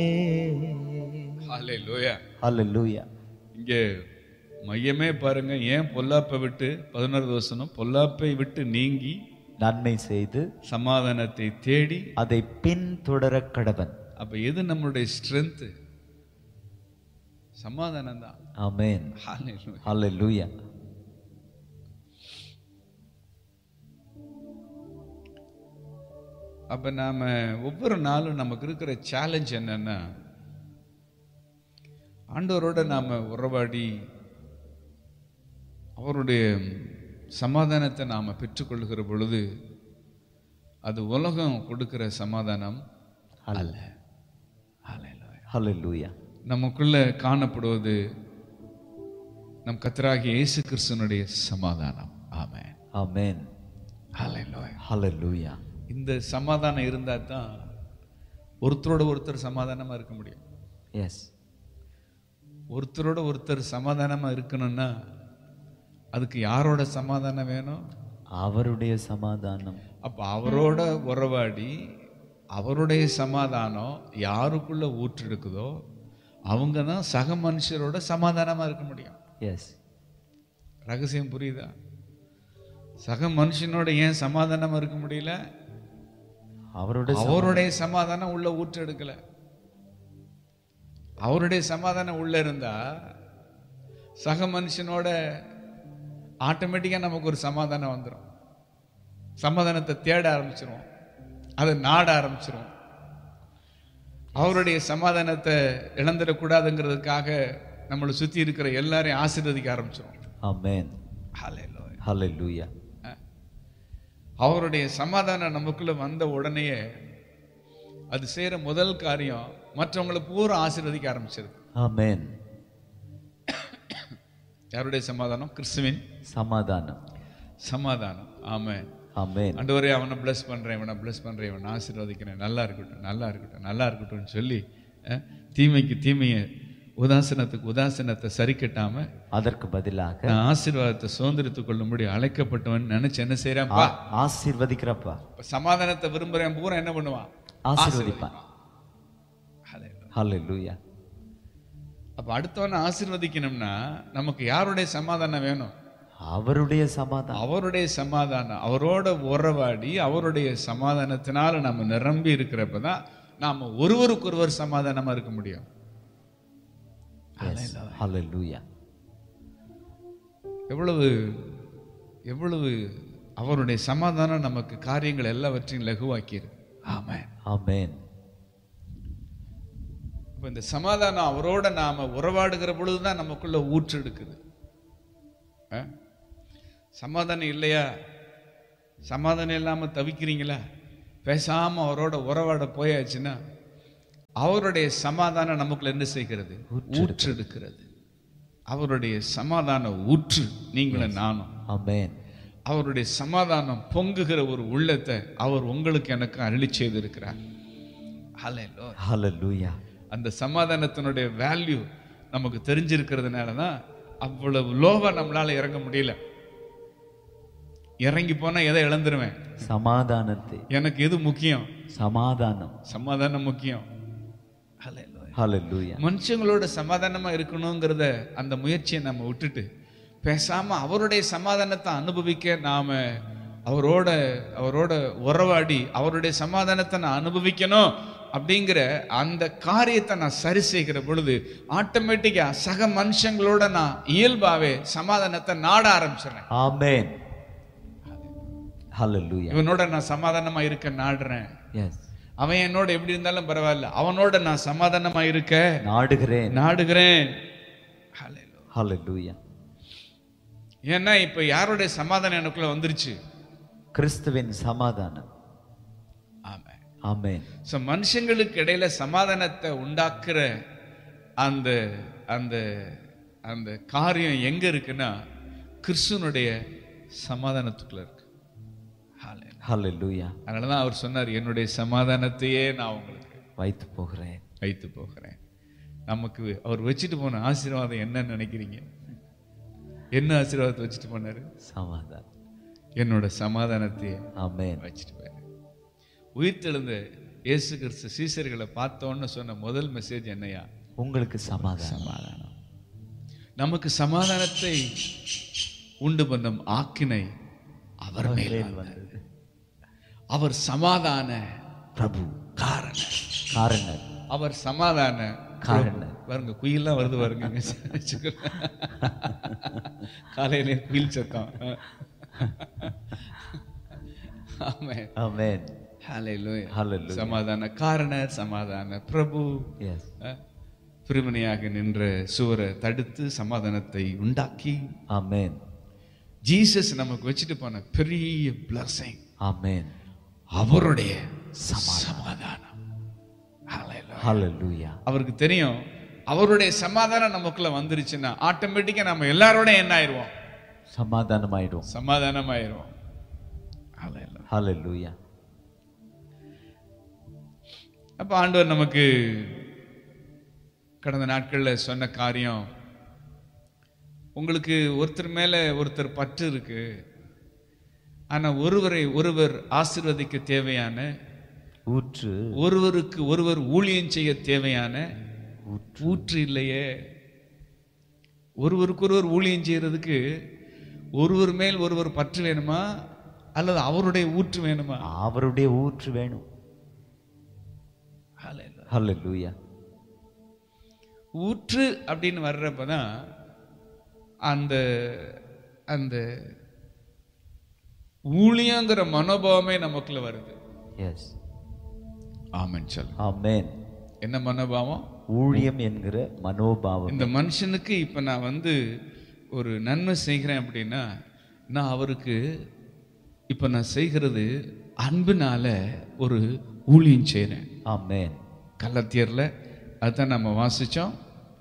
ஹalleluya Hallelujah. இங்க மையமே பாருங்க ஏன் பொல்லாப்பை விட்டு பதினோரு வசனம் பொல்லாப்பை விட்டு நீங்கி நன்மை செய்து சமாதானத்தை தேடி அதை பின்தொடர கடவன் அப்ப எது நம்மளுடைய ஸ்ட்ரென்த் சமாதானம் தான் ஆமென் Hallelujah. Hallelujah. அப்ப நாம ஒவ்வொரு நாளும் நமக்கு இருக்கிற சேலஞ்ச் என்னன்னா ஆண்டவரோட நாம உறவாடி அவருடைய சமாதானத்தை நாம பெற்றுக்கொள்கிற பொழுது அது உலகம் கொடுக்கிற சமாதானம் அல்ல Hallelujah. Hallelujah. நமக்குள்ள காணப்படுவது நம் கத்தராகிய இயேசு கிறிஸ்துனுடைய சமாதானம் ஆமென் Amen. Hallelujah. Hallelujah. இந்த சமாதானம் இருந்தா தான் ஒருத்தரோட ஒருத்தர் சமாதானமா இருக்க முடியும் Yes. ஒருத்தரோட ஒருத்தர் சமாதானமா இருக்கணும்னா அதுக்கு யாரோட சமாதானம் வேணும் அவருடைய சமாதானம் அப்ப அவரோட உறவாடி அவருடைய சமாதானம் யாருக்குள்ள ஊற்றெடுக்குதோ அவங்க தான் சக மனுஷரோட சமாதானமா இருக்க முடியும் எஸ் ரகசியம் புரியுதா சக மனுஷனோட ஏன் சமாதானமா இருக்க முடியல அவருடைய அவருடைய சமாதானம் உள்ள ஊற்றெடுக்கல அவருடைய சமாதானம் உள்ள இருந்தா சக மனுஷனோட ஆட்டோமேட்டிக்கா நமக்கு ஒரு சமாதானம் வந்துடும் சமாதானத்தை தேட ஆரம்பிச்சிருவோம் அதை நாட ஆரம்பிச்சிருவோம் அவருடைய சமாதானத்தை இழந்துடக்கூடாதுங்கிறதுக்காக நம்மளை சுத்தி இருக்கிற எல்லாரையும் ஆசீர்வதிக்க ஆரம்பிச்சிருவோம் ஆமென் Hallelujah. Hallelujah. அவருடைய சமாதானம் நமக்குள்ள வந்த உடனேயே அது செய்யற முதல் காரியம் மற்றவங்களை பூரா ஆசீர்வதிக்க ஆரம்பிச்சிருது ஆமென் யாருடைய சமாதானம் கிறிஸ்துவின் சமாதானம் சமாதானம் ஆமென் ஆமென் ஆண்டவரே அவனை ப்ளஸ் பண்றேன் இவனை ப்ளஸ் பண்றேன் இவனை ஆசீர்வதிக்கிறேன் நல்லா இருக்கட்டும் நல்லா இருக்கட்டும் நல்லா இருக்கட்டும்னு சொல்லி அஹ், தீமைக்கு தீமையை உதாசனத்துக்கு உதாசனத்தை சரி கட்டாம அதற்கு பதிலாக நான் ஆசீர்வாதத்தை சுதந்திரத்துக் கொள்ளும்படி அழைக்கப்பட்டவன் நினைச்சு என்ன செய்யறேன்ப்பா ஆ- ஆசீர்வதிக்கிறப்பா இப்ப சமாதானத்தை விரும்புறேன் பூரா என்ன பண்ணுவான் ஆசீர்வதிப்பான் Hallelujah. Hallelujah. அப்ப அடுத்தவனை ஆசீர்வதிக்கணும்னா நமக்கு யாருடைய சமாதானம் வேணும் அவருடைய சமாதானம் அவருடைய சமாதானம் அவரோட உறவாடி அவருடைய சமாதானத்தினால நம்ம நிரம்பி இருக்கிறப்ப தான் நாம ஒருவருக்கொருவர் சமாதானமா இருக்க முடியும் Yes. Hallelujah. எவ்வளவு எவ்வளவு அவருடைய சமாதானம் நமக்கு காரியங்கள் எல்லாவற்றையும் லகுவாக்கியிருக்கு ஆமென் ஆமென் அப்ப இந்த சமாதானம் அவரோட நாம உறவாடுகிற பொழுதுதான் நமக்குள்ள ஊற்றெடுக்குது ஆ? சமாதானம் இல்லையா சமாதானம் இல்லாம தவிக்கிறீங்களா பேசாம அவரோட உறவாட போயாச்சுன்னா அவருடைய சமாதானம் நமக்குள்ள என்ன செய்கிறது ஊற்றெடுக்கிறது அவருடைய சமாதான ஊற்று நீங்களும் நானும் ஆமென் அவருடைய சமாதானம் பொங்குகிற ஒரு உள்ளத்தை அவர் உங்களுக்கு எனக்கு அருளி செய்திருக்கிறார் Hallelujah. Hallelujah. அந்த சமாதானத்தினுடைய வேல்யூ நமக்கு தெரிஞ்சிருக்கிறதுனால தான் அவ்வளவு லோவா நம்மளால இறங்க முடியல இறங்கி போனா எதை இழந்துருவேன் சமாதானத்தை எனக்கு எது முக்கியம் சமாதானம் சமாதானம் முக்கியம் Hallelujah. மனுஷங்களோட சமாதானமா இருக்கணுங்கிறத அந்த முயற்சியை நம்ம விட்டுட்டு பேசாம அவருடைய சமாதானத்தை அனுபவிக்க நாம அவரோட அவரோட உறவாடி அவருடைய சமாதானத்தை நான் அனுபவிக்கணும் அப்படிங்கிற அந்த காரியத்தை நான் சரி செய்கிற பொழுது ஆட்டோமேட்டிக்கா சக மனுஷங்களோட நான் இயல்பாவே சமாதானத்தை நாட ஆரம்பிச்சிடுறேன் ஆமென் Hallelujah. இவனோட நான் சமாதானமா இருக்க நாடுறேன் Yes. அவன் என்னோட எப்படி இருந்தாலும் பரவாயில்ல அவனோட நான் சமாதானமா இருக்க நாடுகிறேன் நாடுகிறேன் Hallelujah. Hallelujah. ஏன்னா இப்ப யாருடைய சமாதானம் எனக்குள்ள வந்துருச்சு கிறிஸ்துவின் சமாதானம் ஆமா ஆமென் ஸோ மனுஷங்களுக்கு இடையில சமாதானத்தை உண்டாக்குற அந்த அந்த அந்த காரியம் எங்க இருக்குன்னா கிறிஸ்துவனுடைய சமாதானத்துக்குள்ள இருக்கு Hallelujah. Hallelujah. அதனாலதான் அவர் சொன்னார் என்னுடைய சமாதானத்தையே நான் உங்களுக்கு வைத்து போகிறேன் வைத்து போகிறேன் நமக்கு அவர் வச்சுட்டு போன ஆசீர்வாதம் என்னன்னு நினைக்கிறீங்க என்ன ஆசீர்வாதத்தை வச்சுட்டு போனாரு சமாதானம் என்னோட சமாதானத்தையே ஆமென் வச்சுட்டு போயிரு உயிர்த்தெழுந்த இயேசு கிறிஸ்து சீசர்களை பார்த்தோன்னு சொன்ன முதல் மெசேஜ் என்னையா உங்களுக்கு சமாதானம் சமாதானம் நமக்கு சமாதானத்தை உண்டு பண்ணும் ஆக்கினை அவர் மேல் மேல் வந்தது. வந்தது அவர் சமாதான பிரபு காரணர் காரணர் அவர் சமாதான காரணர். பாருங்க குயில்லாம் வருது பாருங்க காலையில குயில் சத்தம் ஆமென் ஆமென் ஹalleluya Hallelujah. சமாதான காரணர் சமாதான பிரபு எஸ் அஹ், பிரிவினையாக நின்ற சுவரை தடுத்து சமாதானத்தை உண்டாக்கி ஆமென் ஜீசஸ் நமக்கு வச்சுட்டு போன பெரிய blessing ஆமென் அவருடைய சமாதானம் Hallelujah. ஹalleluya அவருக்கு தெரியும் அவருடைய சமாதானம் நமக்குள்ள வந்துருச்சுன்னா ஆட்டோமேட்டிக்கா நம்ம எல்லாரோட என்ன ஆயிருவோம் சமாதானமாயிடும் சமாதானம் ஆயிருவோம் Hallelujah. ஹalleluya அப்ப ஆண்டவர் நமக்கு கடந்த நாட்கள்ல சொன்ன காரியம் உங்களுக்கு ஒருத்தர் மேல ஒருத்தர் பற்று இருக்கு ஆனா ஒருவரை ஒருவர் ஆசீர்வதிக்க தேவையான ஊற்று ஒருவருக்கு ஒருவர் ஊழியம் செய்ய தேவையான ஊற்று ஊற்று இல்லையே ஒருவருக்கு ஒருவர் ஊழியம் செய்யறதுக்கு ஒருவர் மேல் ஒருவர் பற்று வேணுமா அல்லது அவருடைய ஊற்று வேணுமா அவருடைய ஊற்று வேணும் ஹalleluya ஊற்று அப்படின்னு வர்றப்பதான் அந்த அந்த ஊழியங்கிற மனோபாவமே நமக்குள்ள வருது எஸ் ஆமென் சொல் ஆமென் என்ன மனோபாவம் ஊழியம் என்கிற மனோபாவம் இந்த மனுஷனுக்கு இப்ப நான் வந்து ஒரு நன்மை செய்கிறேன் அப்படின்னா நான் அவருக்கு இப்ப நான் செய்கிறது அன்பினால ஒரு ஊழியம் செய்கிறேன் ஆமென் கள்ளத்தியர்ல அதுதான் நம்ம வாசிச்சோம்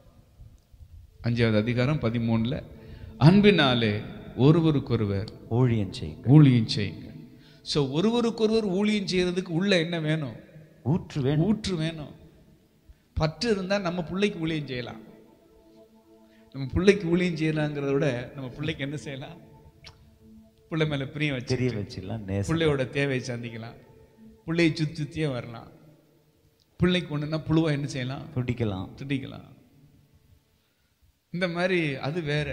அஞ்சாவது அதிகாரம் பதிமூணுல அன்பினாலே ஒருவருக்கொருவர் ஊழியம் செய்யுங்க ஊழியம் செய்யுங்க ஸோ ஒருவருக்கொருவர் ஊழியம் செய்யறதுக்கு உள்ள என்ன வேணும் ஊற்று வேணும் ஊற்று வேணும் பற்று இருந்தா நம்ம பிள்ளைக்கு ஊழியம் செய்யலாம் நம்ம பிள்ளைக்கு ஊழியம் செய்யலாங்கிறத விட நம்ம பிள்ளைக்கு என்ன செய்யலாம் பிள்ளை மேல பிரியம் வச்சு தெரிய வச்சிடலாம் நேசம் பிள்ளையோட தேவையை சந்திக்கலாம் பிள்ளையை சுத்தி சுத்தியே வரலாம் பிள்ளைக்கு ஒண்ணுன்னா புழுவா என்ன செய்யலாம் பிடிக்கலாம் திட்டிக்கலாம் இந்த மாதிரி அது வேற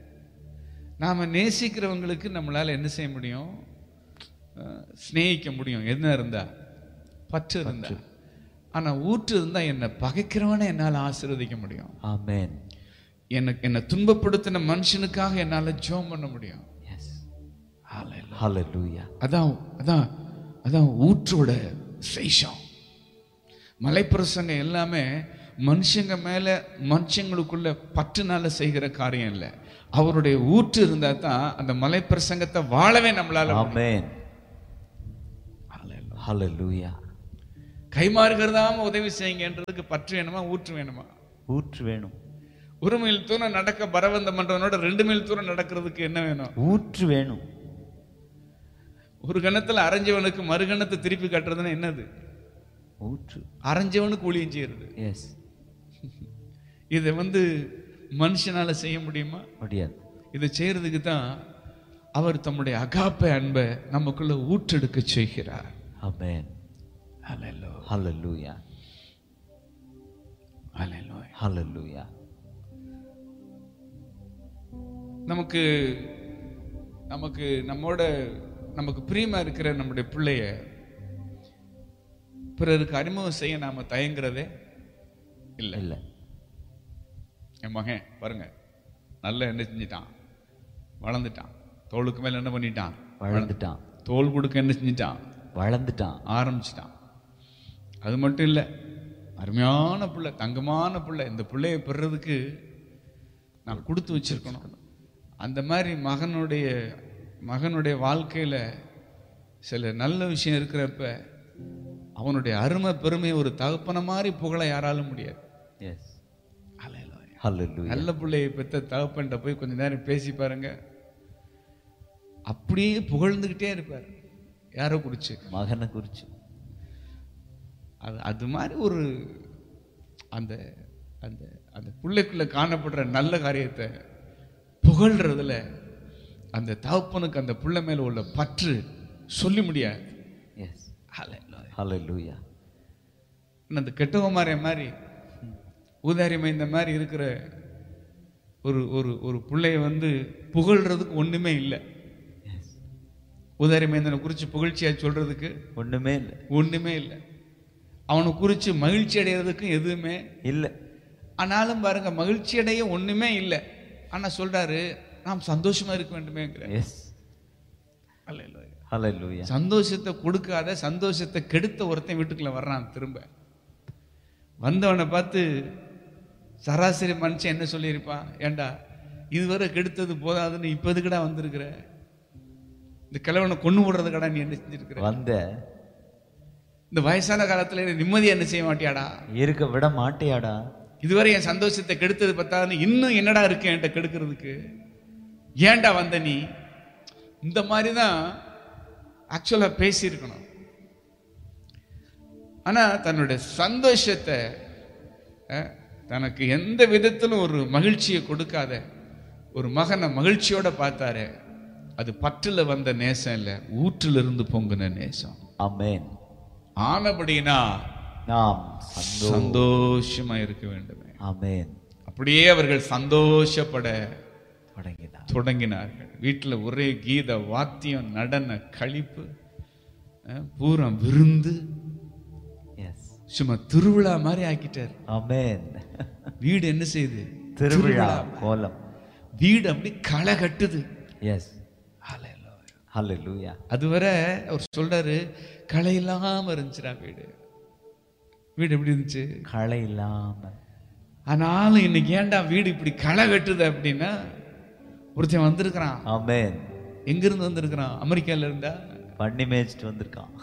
நாம நேசிக்கிறவங்களுக்கு நம்மளால என்ன செய்ய முடியும் அஹ், சிநேகிக்க முடியும் என்ன இருந்தா பற்று இருந்தா ஆனா ஊற்று இருந்தா என்னை பகைக்கிறவனை என்னால ஆசீர்வதிக்க முடியும் ஆமென் எனக்கு என்னை துன்பப்படுத்தின மனுஷனுக்காக என்னால ஜெபம் பண்ண முடியும் எஸ் Hallelujah. ஹalleluya அதான் அதான் அதான் ஊற்றோட விசேஷம் மலைப்பிரசங்கம் எல்லாமே மனுஷங்க மேல மனுஷங்களுக்குள்ள பற்றுனால செய்கிற காரியம் இல்லை அவருடைய ஊற்று இருந்தா தான் அந்த மலைப்பிரசங்கத்தை வாழவே நம்மளால முடியும். ஆமென் Hallelujah. ஹalleluya கைமாறுகிறதாம உதவி செய்யுங்கன்றதுக்கு பற்று வேணுமா ஊற்று வேணுமா ஊற்று வேணும் ஒரு மைல் தூரம் நடக்க பரவந்த மன்றவனோட ரெண்டு மைல் தூரம் நடக்கிறதுக்கு என்ன வேணும் ஊற்று வேணும் ஒரு கணத்துல அரைஞ்சவனுக்கு மறுகணத்தை திருப்பி கட்டுறதுன்னா என்னது ஊற்று அரைஞ்சவனுக்கு ஊழியம் செய்யறது எஸ் இதை வந்து மனுஷனால செய்ய முடியுமா முடியாது இதை செய்யறதுக்கு தான் அவர் தம்முடைய அகாப்பை அன்பை நமக்குள்ள ஊற்றெடுக்க செய்கிறார் ஆமென் Hallelujah. ஹalleluya Hallelujah. ஹalleluya நமக்கு நமக்கு நம்மோட நமக்கு பிரியமா இருக்கிற நம்முடைய பிள்ளைய பிறருக்கு அறிமுகம் செய்ய நாம தயங்குறதே இல்லை இல்ல என் மகன் பாருங்க நல்லா என்ன செஞ்சிட்டான் வளர்ந்துட்டான் தோளுக்கு மேல என்ன பண்ணிட்டான் வளர்ந்துட்டான் தோல் கொடுக்க என்ன செஞ்சிட்டான் வளர்ந்துட்டான் ஆரம்பிச்சிட்டான் அது மட்டும் இல்லை அருமையான பிள்ளை தங்கமான பிள்ளை இந்த பிள்ளையை பெறுறதுக்கு நான் கொடுத்து வச்சிருக்கணும் அந்த மாதிரி மகனுடைய மகனுடைய வாழ்க்கையில சில நல்ல விஷயம் இருக்கிறப்ப அவனுடைய அருமை பெருமை ஒரு தகப்பன மாதிரி புகழ யாராலும் முடியாது எஸ் Hallelujah. ஹalleluya நல்ல பிள்ளையை பெத்த தகப்பன்ட்ட போய் கொஞ்ச நேரம் பேசி பாருங்க அப்படியே புகழ்ந்துகிட்டே இருப்பார் யாரோ குறிச்சு மகனை குறிச்சு அது அது மாதிரி ஒரு அந்த அந்த அந்த பிள்ளைக்குள்ள காணப்படுற நல்ல காரியத்தை புகழ்றதுல அந்த தகப்பனுக்கு அந்த பிள்ளை மேல உள்ள பற்று சொல்லி முடியாது எஸ் Hallelujah. ஹalleluya அந்த கெட்டவமாரிய மாதிரி ஊதாரி மைந்த மாதிரி இருக்கிற ஒரு ஒரு ஒரு பிள்ளைய வந்து புகழ்றதுக்கு ஒண்ணுமே இல்லை ஊதாரி மைந்தனை குறித்து புகழ்ச்சியா சொல்றதுக்கு ஒண்ணுமே இல்ல ஒண்ணுமே இல்லை அவனை குறித்து மகிழ்ச்சி அடைகிறதுக்கும் எதுவுமே இல்ல ஆனாலும் பாருங்க மகிழ்ச்சி அடைய ஒண்ணுமே இல்லை ஆனா சொல்றாரு நாம் சந்தோஷமா இருக்க வேண்டுமேங்கிற எஸ் ஹalleluya சந்தோஷத்தை கொடுக்காத சந்தோஷத்தை கெடுத்த ஒருத்தன் வீட்டுக்குள்ள வர்றான் திரும்ப வந்தவனை பார்த்து சராசரி மனுஷன் என்ன சொல்லியிருப்பான் ஏண்டா இதுவரை கெடுத்தது போதாதுன்னு இப்ப எதுக்குடா வந்திருக்கிற இந்த கிழவனை கொண்டு விடுறதுக்கடா நீ என்ன செஞ்சிருக்கிற வந்த இந்த வயசான காலத்துல நீ நிம்மதியா என்ன செய்ய மாட்டியாடா இருக்க விட மாட்டியாடா இதுவரை என் சந்தோஷத்தை கெடுத்தது பத்தாதுன்னு இன்னும் என்னடா இருக்கு என்கிட்ட கெடுக்கிறதுக்கு ஏன்டா வந்த நீ இந்த மாதிரி தான் ஆக்சுவலாக பேசியிருக்கணும் ஆனா தன்னுடைய சந்தோஷத்தை அஹ், தனக்கு எந்த விதத்திலும் ஒரு மகிழ்ச்சியை கொடுக்காத ஒரு மகனை மகிழ்ச்சியோட பார்த்தாரு அது பற்றுல வந்த நேசம் இல்லை ஊற்றிலிருந்து இருந்து பொங்குன நேசம் ஆமென் ஆனபடினா நாம் சந்தோ சந்தோஷமா இருக்க வேண்டுமே ஆமென் அப்படியே அவர்கள் சந்தோஷப்பட தொடங்கினார் தொடங்கினார்கள் வீட்டுல ஒரே கீத வாத்தியம் நடன களிப்பு அஹ், பூரம் விருந்து எஸ் சும்மா திருவிழா மாதிரி ஆக்கிட்டார் ஆமென் வீடு என்ன செய்யுது திருவிழா கோலம் வீடு அப்படி களை கட்டுது எஸ் ஹalleluya அதுவரை அவர் சொல்றாரு களை இல்லாம இருந்துச்சுடா வீடு வீடு எப்படி இருந்துச்சு களை இல்லாம ஆனாலும் இன்னைக்கு ஏன்டா வீடு இப்படி களை கட்டுது அப்படின்னா ஒருத்தன் வந்திருக்கிறான் ஆமென் எங்கிருந்து வந்திருக்கிறான் அமெரிக்கால இருந்தா பண்ணி மேய்ச்சிட்டு வந்திருக்கான்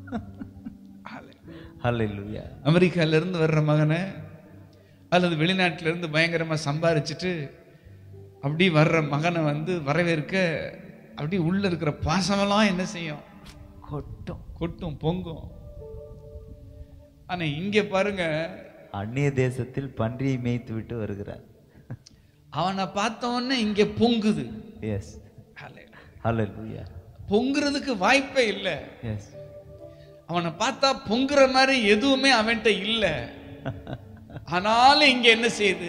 ஹalleluya அமெரிக்கால இருந்து வர்ற மகனை அல்லது வெளிநாட்டுல இருந்து பயங்கரமா சம்பாரிச்சிட்டு அப்படி வர்ற மகனை வந்து வரவேற்க அப்படி உள்ள இருக்கிற பாசமெல்லாம் என்ன செய்யும் கொட்டும் கொட்டும் பொங்கும் ஆனா இங்க பாருங்க அந்நிய தேசத்தில் பன்றியை மேய்த்து விட்டு வருகிறார் அவனை பார்த்த உடனே இங்க பொங்குது எஸ் ஹalleluya பொங்குறதுக்கு வாய்ப்பே இல்லை எஸ் அவனை பார்த்தா பொங்குற மாதிரி எதுவுமே அவன்கிட்ட இல்லை ஆனாலும் இங்க என்ன செய்யுது